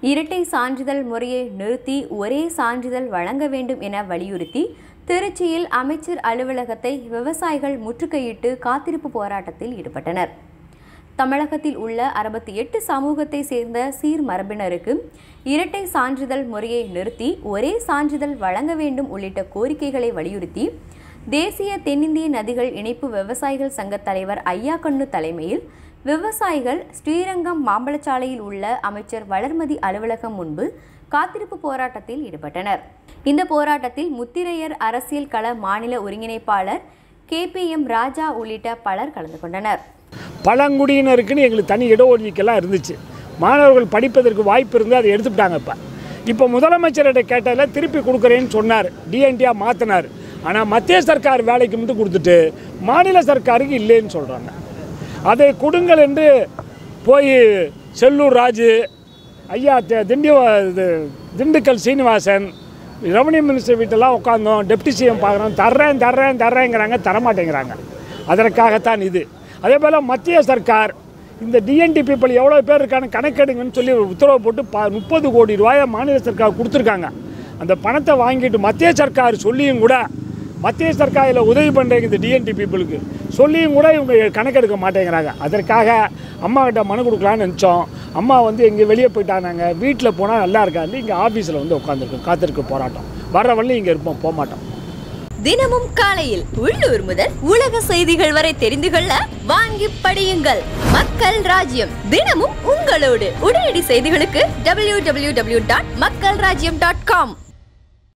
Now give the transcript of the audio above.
இரட்டை சான்றிதழ் முறையை நிறுத்தி ஒரே சான்றிதழ் வழங்க வேண்டும் என வலியுறுத்தி திருச்சியில் அமைச்சர் அலுவலகத்தை விவசாயிகள் முற்றுகையிட்டு காத்திருப்பு போராட்டத்தில் ஈடுபட்டனர் தமிழகத்தில் உள்ள அறுபத்தி எட்டு சமூகத்தை சேர்ந்த சீர் மரபினருக்கு இரட்டை சான்றிதழ் முறையை நிறுத்தி ஒரே சான்றிதழ் வழங்க வேண்டும் உள்ளிட்ட கோரிக்கைகளை வலியுறுத்தி தேசிய தென்னிந்திய நதிகள் இணைப்பு விவசாயிகள் சங்க தலைவர் ஐயாக்கண்ணு தலைமையில் விவசாயிகள் ஸ்ரீரங்கம் மாம்பழச்சாலையில் உள்ள அமைச்சர் வளர்மதி அலுவலகம் முன்பு காத்திருப்பு போராட்டத்தில் ஈடுபட்டனர் இந்த போராட்டத்தில் முத்திரையர் அரசியல் கள மாநில ஒருங்கிணைப்பாளர் கே பி எம் ராஜா உள்ளிட்ட பலர் கலந்து கொண்டனர் பழங்குடியினருக்குன்னு எங்களுக்கு தனி இடஒதுக்கீக்கெல்லாம் இருந்துச்சு மாணவர்கள் படிப்பதற்கு வாய்ப்பு இருந்து அதை எடுத்துட்டாங்க இப்போ இப்போ முதலமைச்சர்கிட்ட கேட்டதில் திருப்பி கொடுக்குறேன்னு சொன்னார் டிஎன்டியாக மாற்றினார் ஆனால் மத்திய சர்க்கார் வேலைக்கு மட்டும் கொடுத்துட்டு மாநில சர்க்காருக்கு இல்லைன்னு சொல்கிறாங்க அதை கொடுங்கள் என்று போய் செல்லூர் ராஜு ஐயா தி- திண்டி இது திண்டுக்கல் சீனிவாசன் ரெவன்யூ மினிஸ்டர் வீட்டெல்லாம் உட்காந்தோம் டெப்டி சிஎம் பார்க்குறோம் தர்றேன் தர்றேன் தர்றேங்கிறாங்க தரமாட்டேங்கிறாங்க அதற்காகத்தான் இது அதே போல் மத்திய சர்க்கார் இந்த டிஎன்டி பீப்பிள் எவ்வளோ பேர் இருக்கான்னு கணக்கெடுங்கன்னு சொல்லி ஒரு உத்தரவு போட்டு ப முப்பது கோடி ரூபாயை மாநில சர்க்கார் கொடுத்துருக்காங்க அந்த பணத்தை வாங்கிட்டு மத்திய சர்க்கார் சொல்லியும் கூட மத்திய சர்க்கார் இதில் உதவி பண்ணுறீங்க இந்த டிஎன்டி பீப்புளுக்கு சொல்லியும் கூட இவங்க கணக்கெடுக்க மாட்டேங்கிறாங்க அதற்காக அம்மா கிட்ட மனு கொடுக்கலான்னு நினச்சோம் அம்மா வந்து எங்கே வெளியே போயிட்டாங்க வீட்டில் போனால் நல்லா இருக்காது இங்கே ஆஃபீஸில் வந்து உட்காந்துருக்கோம் காத்திருக்க போராட்டம் வர்ற வரலையும் இங்கே இருப்போம் போக மாட்டோம் தினமும் காலையில் உள்ளூர் முதல் உலக செய்திகள் வரை தெரிந்து கொள்ள வாங்கி படியுங்கள் மக்கள் ராஜ்யம் தினமும் உங்களோடு உடனடி செய்திகளுக்கு www.மக்கள்ராஜ்யம்.com டாட் மக்கள் ராஜ்யம் டாட் காம்